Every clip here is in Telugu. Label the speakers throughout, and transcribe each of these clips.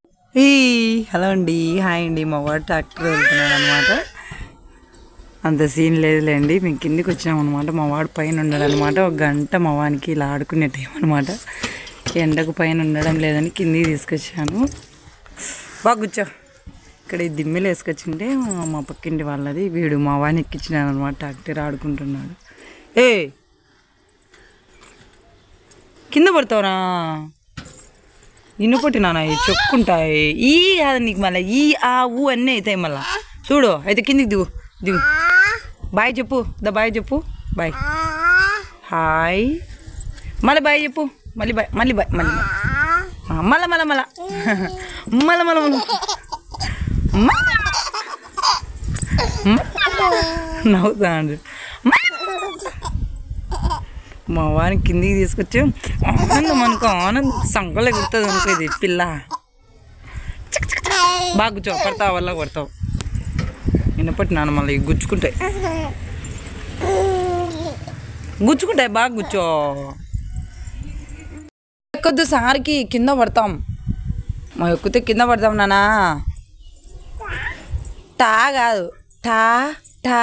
Speaker 1: ఈ హలో అండి హాయ్ అండి మా వాడు ట్రాక్టర్ వెళ్తున్నాడు అనమాట అంత సీన్ లేదులేండి మేము కిందికి వచ్చినాం అనమాట మా వాడు పైన ఉన్నాడు అనమాట ఒక గంట మా వానికి ఇలా ఆడుకునే టైం అనమాట ఎండకు పైన ఉండడం లేదని కిందికి తీసుకొచ్చాను బాగా కూర్చో ఇక్కడ ఈ దిమ్మెలు వేసుకొచ్చింటే మా పక్కింటి వాళ్ళది వీడు మా వాడిని ఎక్కించినాను అనమాట ట్రాక్టర్ ఆడుకుంటున్నాడు ఏ కింద పడతావురా నిన్ను పుట్టినానా ఈ చెప్పుకుంటాయి ఈ కాదు నీకు మళ్ళీ ఈ ఆ ఊ అన్నీ అవుతాయి మళ్ళా చూడు అయితే కిందికి దిగు దిగు బాయ్ చెప్పు ద బాయ్ చెప్పు బాయ్ హాయ్ మళ్ళీ బాయ్ చెప్పు మళ్ళీ బాయ్ మళ్ళీ బాయ్ మళ్ళీ బాయ్. ఆ, మళ్ళా మళ్ళా మళ్ళా మళ్ళా మళ్ళా మళ్ళా నవ్వుతాడు మా వారిని కిందికి తీసుకొచ్చి ఆనందం అనుకో ఆనందం సంకలు ఎగురుతుంది అనుకో ఇది పిల్ల చిక్ చిక్ చిక్. బాగా కూర్చో పడతావు వల్ల కొడతావు వినపట్టి నాన్న మళ్ళీ గుచ్చుకుంటాయి గుచ్చుకుంటాయి బాగా కూర్చో ఎక్కొద్దు సార్కి కింద పడతాం మా ఎక్కితే కింద పడతాం నానా టా కాదు టా టా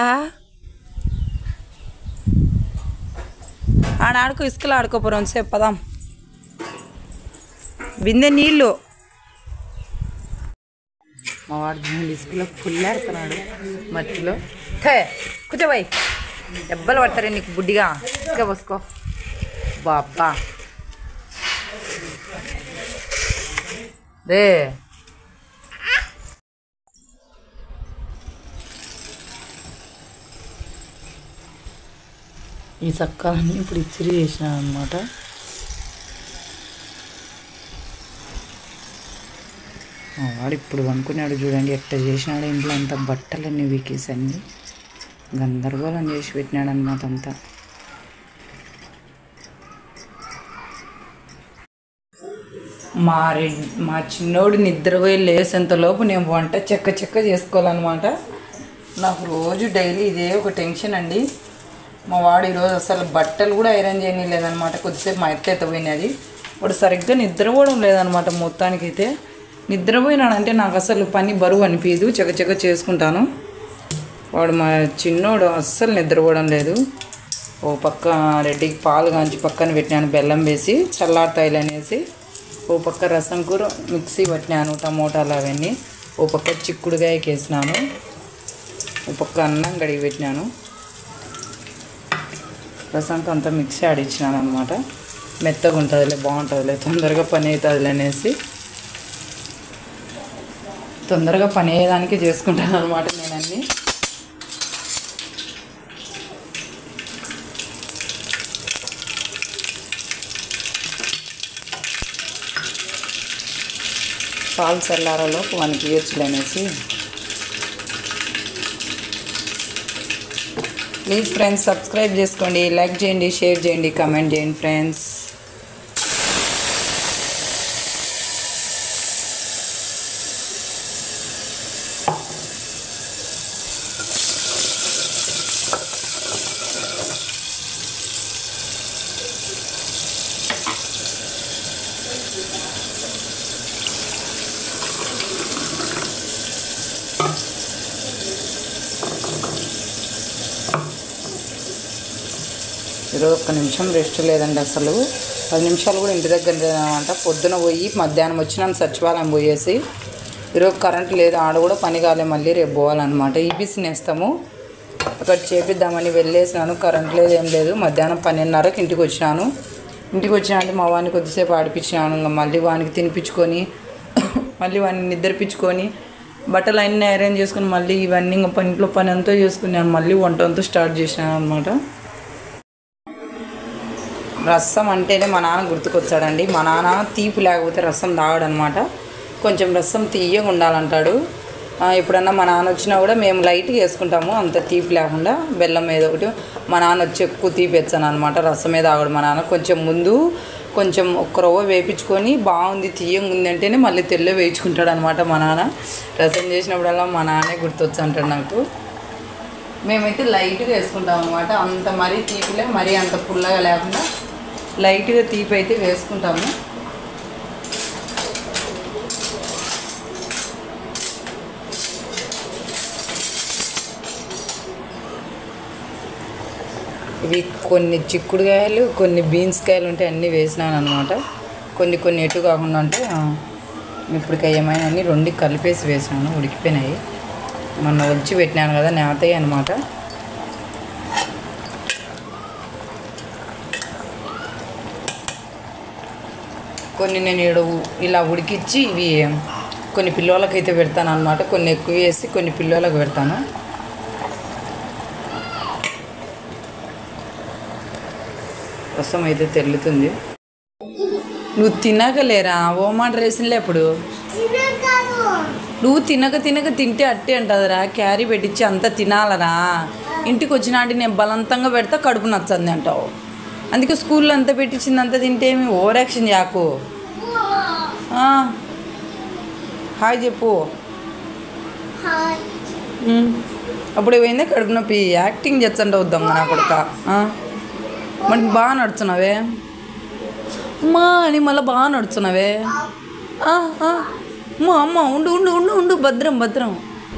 Speaker 1: ఆడ ఆడుకో ఇసుకలో ఆడుకోపోరు సేపు పదాం బిందె నీళ్ళు మా వాడు చూడండి ఇసుకలో పుల్లేడుతున్నాడు మట్టిలో థే కూర్చోబాయ్ దెబ్బలు పడతారే నీకు బుడ్డిగా ఇసుక పోసుకో బాబా రే ఈ చక్కాలన్నీ ఇప్పుడు ఇచ్చిరి చేసినాను అనమాట వాడు ఇప్పుడు అనుకున్నాడు చూడండి ఎట్ట చేసినాడు ఇంట్లో అంతా బట్టలన్నీ వీకేసి అన్ని గందరగోళం చేసి పెట్టినాడు అనమాట అంతా మా రెడ్ మా చిన్నోడు నిద్రపోయి లేసేంతలోపు నేను వంట చెక్క చెక్క చేసుకోవాలన్నమాట నాకు రోజు డైలీ ఇదే ఒక టెన్షన్ అండి మా వాడు ఈరోజు అసలు బట్టలు కూడా ఐరన్ చేయలేదన్నమాట కొద్దిసేపు మా ఎత్త ఎత్తపోయినది వాడు సరిగ్గా నిద్రపోవడం లేదనమాట మొత్తానికైతే నిద్రపోయినాడంటే నాకు అసలు పని బరువు అనిపించదు చెక్క చెక్క చేసుకుంటాను వాడు మా చిన్నోడు అస్సలు నిద్రపోవడం లేదు ఓ పక్క రెడ్డికి పాలు కాంచి పక్కన పెట్టినాను బెల్లం వేసి చల్లారుతాయిలు అనేసి ఓ పక్క రసం కూర మిక్సీ పట్టినాను టమోటాలు అవన్నీ ఓ పక్క చిక్కుడుగాయ వేసినాను ఓ పక్క అన్నం కడిగి పెట్టినాను రసంకి అంతా మిక్సీ ఆడిచ్చినాను అనమాట మెత్తగా ఉంటుందిలే బాగుంటుందిలే తొందరగా పని అవుతుందిలే అనేసి తొందరగా పని అయ్యేదానికి చేసుకుంటాను అనమాట నేను అన్నీ పాలు చల్లారలోపు మనకి ఇయ్యొచ్చులే అనేసి ప్లీజ్ ఫ్రెండ్స్ సబ్స్క్రైబ్ చేసుకోండి లైక్ చేయండి షేర్ చేయండి కమెంట్ చేయండి ఫ్రెండ్స్ ఈరోజు ఒక్క నిమిషం రెస్ట్ లేదండి అసలు పది నిమిషాలు కూడా ఇంటి దగ్గర లేదనమాట పొద్దున పోయి మధ్యాహ్నం వచ్చినాను సచివాలయం పోయేసి ఈరోజు కరెంట్ లేదు ఆడ కూడా పని కాలే మళ్ళీ రేపు పోవాలన్నమాట ఈబీసీ నేస్తాము అక్కడ చేపిద్దామని వెళ్ళేసినాను కరెంట్ లేదు ఏం లేదు మధ్యాహ్నం పన్నెండున్నరకు ఇంటికి వచ్చినాను ఇంటికి వచ్చినాక మా వాడిని కొద్దిసేపు ఆడిపించినాను ఇంకా మళ్ళీ వానికి తినిపించుకొని మళ్ళీ వాడిని నిద్రపించుకొని బట్టలు అన్నీ అరేంజ్ చేసుకొని మళ్ళీ ఇవన్నీ ఇంకా పని ఇంట్లో పని అంతా చేసుకున్నాను మళ్ళీ వంట అంతా స్టార్ట్ చేసినాను అనమాట రసం అంటేనే మా నాన్న గుర్తుకొచ్చాడండి మా నాన్న తీపి లేకపోతే రసం తాగడనమాట కొంచెం రసం తీయగా ఉండాలంటాడు ఆ, ఎప్పుడన్నా మా నాన్న వచ్చినా కూడా మేము లైట్గా వేసుకుంటాము అంత తీపి లేకుండా బెల్లం మీద ఒకటి మా నాన్న వచ్చి ఎక్కువ తీపి వచ్చాను అనమాట రసం మీద తాగడు మా నాన్న కొంచెం ముందు కొంచెం ఒక్క రవ్వ వేపించుకొని బాగుంది తీయంగా ఉంది అంటేనే మళ్ళీ తెల్ల వేయించుకుంటాడు అనమాట మా నాన్న రసం చేసినప్పుడల్లా మా నాన్నే గుర్తొచ్చు అంటాడు నాకు మేమైతే లైట్గా వేసుకుంటాం అనమాట అంత మరీ తీపిలే మరీ అంత పుల్లగా లేకుండా లైట్గా తీపి అయితే వేసుకుంటాము ఇవి కొన్ని చిక్కుడుకాయలు కొన్ని బీన్స్ కాయలు ఉంటే అన్నీ వేసినాను అనమాట కొన్ని కొన్ని ఎటు కాకుండా ఉంటే ఆ, ఇప్పుడు ఏమైనా అన్ని రెండు కలిపేసి వేసినాను ఉడికిపోయినాయి మొన్న వచ్చి పెట్టినాను కదా నేతాయి అనమాట కొన్ని నేను ఈడ ఉ- ఇలా ఉడికిచ్చి ఇవి కొన్ని పిల్లలకైతే పెడతాను అనమాట కొన్ని ఎక్కువ వేసి కొన్ని పిల్లలకు పెడతాను రసం అయితే తెల్లుతుంది నువ్వు తినకలేరా ఓ మాట రేసినలే అప్పుడు నువ్వు తినక తినక తింటే అట్టే అంటదిరా క్యారీ పెట్టించి అంతా తినాలరా ఇంటికి వచ్చినాటి నేను బలవంతంగా పెడతా కడుపు నచ్చంది అంటావు అందుకే స్కూల్లో అంతా పెట్టించింది అంతా తింటే ఏమి ఓవర్ యాక్షన్ యాకు ఆ. హాయ్ చెప్పు ఉమ్. అప్పుడు ఏమైందే కడుపు నొప్పి యాక్టింగ్ చేస్తుంటావు దొంగ నా కొడుక మరి బాగా నడుచున్నావే అమ్మా అని మళ్ళీ బాగా నడుచున్నావే ఆ, ఆ. అమ్మా అమ్మ ఉండు ఉండు ఉండు ఉండు భద్రం భద్రం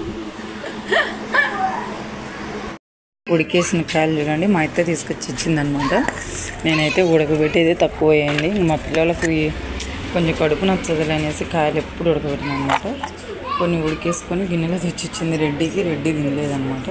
Speaker 1: ఉడికేసిన కాయలు చూడండి మా అత్త తీసుకొచ్చి ఇచ్చిందనమాట నేనైతే ఉడకబెట్టేది తక్కువ వేయండి మా పిల్లలకు ఈ- కొంచెం కడుపు నచ్చదులే అనేసి కాయలు ఎప్పుడు ఉడకబెట్టిన అనమాట కొన్ని ఉడికేసుకొని గిన్నెలో తెచ్చి ఇచ్చింది రెడ్డికి రెడ్డి తినలేదన్నమాట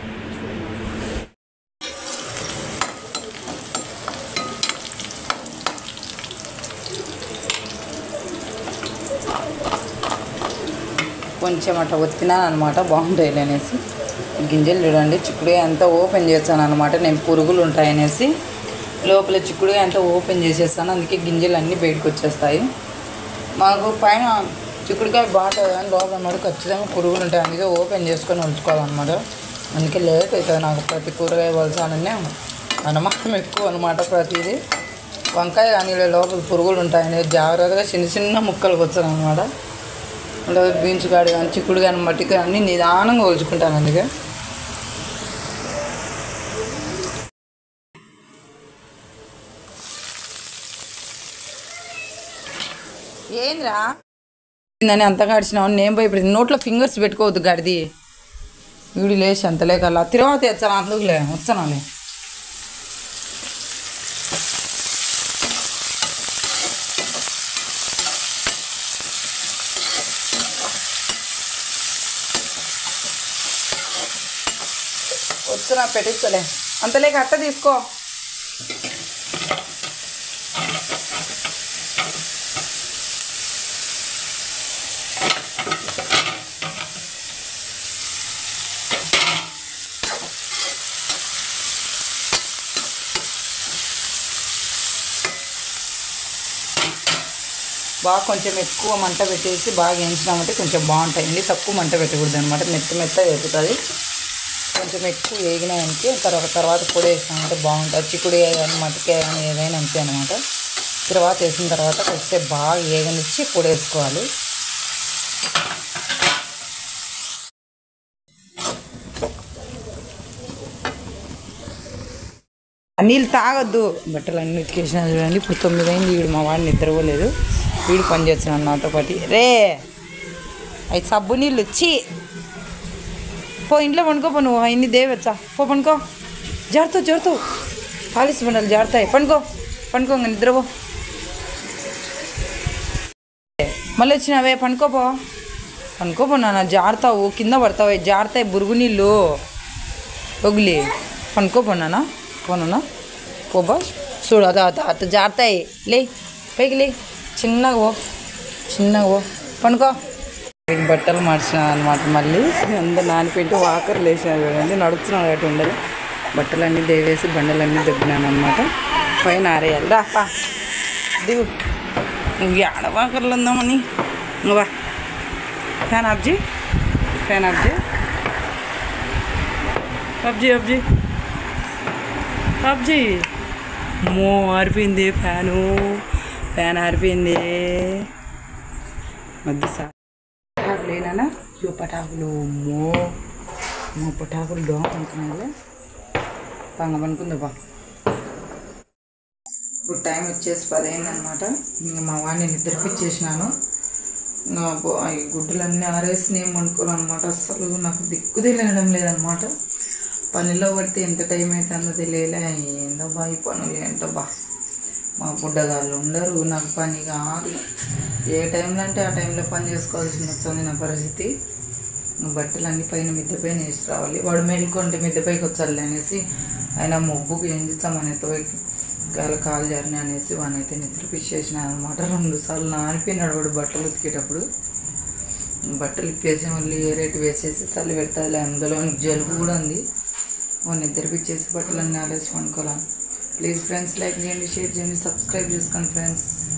Speaker 1: కొంచెం అట్లా ఒత్తినాను అనమాట బాగుంటాయి అనేసి గింజలు చూడండి చిక్కుడుగా అంతా ఓపెన్ చేస్తాను అనమాట నేను పురుగులు ఉంటాయనేసి లోపల చిక్కుడుగా అంతా ఓపెన్ చేసేస్తాను అందుకే గింజలు అన్నీ బయటకు వచ్చేస్తాయి మాకు పైన చిక్కుడుకాయ బాగుంటుంది కానీ లోపల మరి ఖచ్చితంగా పురుగులు ఉంటాయి అందుకే ఓపెన్ చేసుకొని ఉంచుకోవాలన్నమాట అందుకే లేట్ అవుతుంది నాకు ప్రతి కూరగాయ వలసాలనే అనుమానం ఎక్కువ అనమాట ప్రతిదీ వంకాయ కానీ ఇలా లోపల పురుగులు ఉంటాయని జాగ్రత్తగా చిన్న చిన్న ముక్కలు వచ్చాను అనమాట అంటే బీన్స్ కాడు కానీ చిక్కుడు కానీ మట్టి కానీ నిదానంగా కొలుచుకుంటాను అందుకే ఏంద్రా అని అంత గడిచినావు నేను పోయి ఇప్పుడు నోట్లో ఫింగర్స్ పెట్టుకోవద్దు గడిది వీడి లేచి అంత లేకల్లా తిరువాత తెచ్చాను అందుకులే వచ్చాను వస్తున్నా పెట్టించలే అంతలేక అట్ట తీసుకో బాగా కొంచెం ఎక్కువ మంట పెట్టేసి బాగా వేయించినామంటే కొంచెం బాగుంటాయండి తక్కువ మంట పెట్టకూడదు అనమాట మెత్త మెత్త వేపుతుంది కొంచెం ఎక్కువ వేగినాయంటే తర్వాత తర్వాత పొడి వేసినామంటే బాగుంటుంది చిక్కుడు కానీ మట్టికాయ కానీ ఏదైనా అంతే అనమాట తర్వాత వేసిన తర్వాత కొద్దిసేపు బాగా వేగనిచ్చి పొడి వేసుకోవాలి ఆ నీళ్ళు తాగొద్దు బట్టలు అన్ని ఉతికేసిన చూడండి ఇప్పుడు తొమ్మిది అయింది వీడు మా వాడిని నిద్రపోలేదు వీడు పని చేస్తున్నాడు నాతో పాటు రే అవి సబ్బు నీళ్ళు వచ్చి పో ఇంట్లో పండుకో నువ్వు అన్ని దేవచ్చా పో పండుకో జారుతావు జారుతావు పాలిస్ బండలు జారుతాయి పండుకో పండుకో ఇంక నిద్రపో మళ్ళీ వచ్చినావే పండుకోపో పండుకోపో నాన్న జారుతావు కింద పడతావు జారుతాయి బురుగు నీళ్ళు ఒగిలి పనుకోపోనానా పోనా పోబా చూడు అత అత అత జారుతాయి లే పైకి లే చిన్నగా పో చిన్నగా పో పనుకో వీడి బట్టలు మార్చిన అనమాట మళ్ళీ అందరు నానిపెట్టి వాకర్ లేచిన చూడండి నడుస్తున్నాడు అటు ఉండదు బట్టలన్నీ దేవేసి బండలన్నీ దొబ్బినాను అనమాట పైన ఆరేయాలి రా పా దిగు నువ్వు ఆడ వాకర్లు ఉందామని నువ్వా ఫ్యాన్ ఆఫ్ చేయి ఫ్యాన్ ఆఫ్ చేయి పబ్జీ పబ్జీ పబ్జీ మో ఆరిపోయింది ఫ్యాను ఫ్యాన్ ఆరిపోయింది వద్దు సార్ పటాకులు ఏనా ఇవి పటాకులు మో మో పటాకులు దోమ అనుకున్నాలే పంగ పనుకుందా బా ఇప్పుడు టైం వచ్చేసి పదైంది అనమాట ఇంకా మా వాడిని నిద్రపిచ్చేసినాను నా బో- ఈ గుడ్డలన్నీ ఆరేసి నేను వండుకోను అనమాట అస్సలు నాకు దిక్కు తెలియడం లేదనమాట పనిలో పడితే ఎంత టైం అవుతుందో తెలియలే ఏందబ్బా ఈ పనులు ఏంటబ్బా మా బుడ్డగాళ్ళు ఉండరు నాకు పని కాదు ఏ టైంలో అంటే ఆ టైంలో పని చేసుకోవాల్సి వస్తుంది నా పరిస్థితి బట్టలు అన్ని పైన మిద్దె పైన వేసి రావాలి వాడు మేలుకుంటే మిద్దె పైకి వచ్చాలి అనేసి ఆయన మొబ్బుకి ఏం చేస్తామని గాలి కాలు జారిన అనేసి వానైతే నిద్రపిచ్చేసిన అనమాట రెండు సార్లు నానిపోయినాడు వాడు బట్టలు ఉతికేటప్పుడు బట్టలు ఇప్పేసి మళ్ళీ ఏ రేటు వేసేసి చల్లి పెడతాది అందులో జలుబు కూడా ఉంది వాడిని నిద్రపిచ్చేసి బట్టలన్నీ ఆలేసి పనుకోవాలి ప్లీజ్ ఫ్రెండ్స్ లైక్ చేయండి షేర్ చేయండి సబ్స్క్రైబ్ చేసుకోండి ఫ్రెండ్స్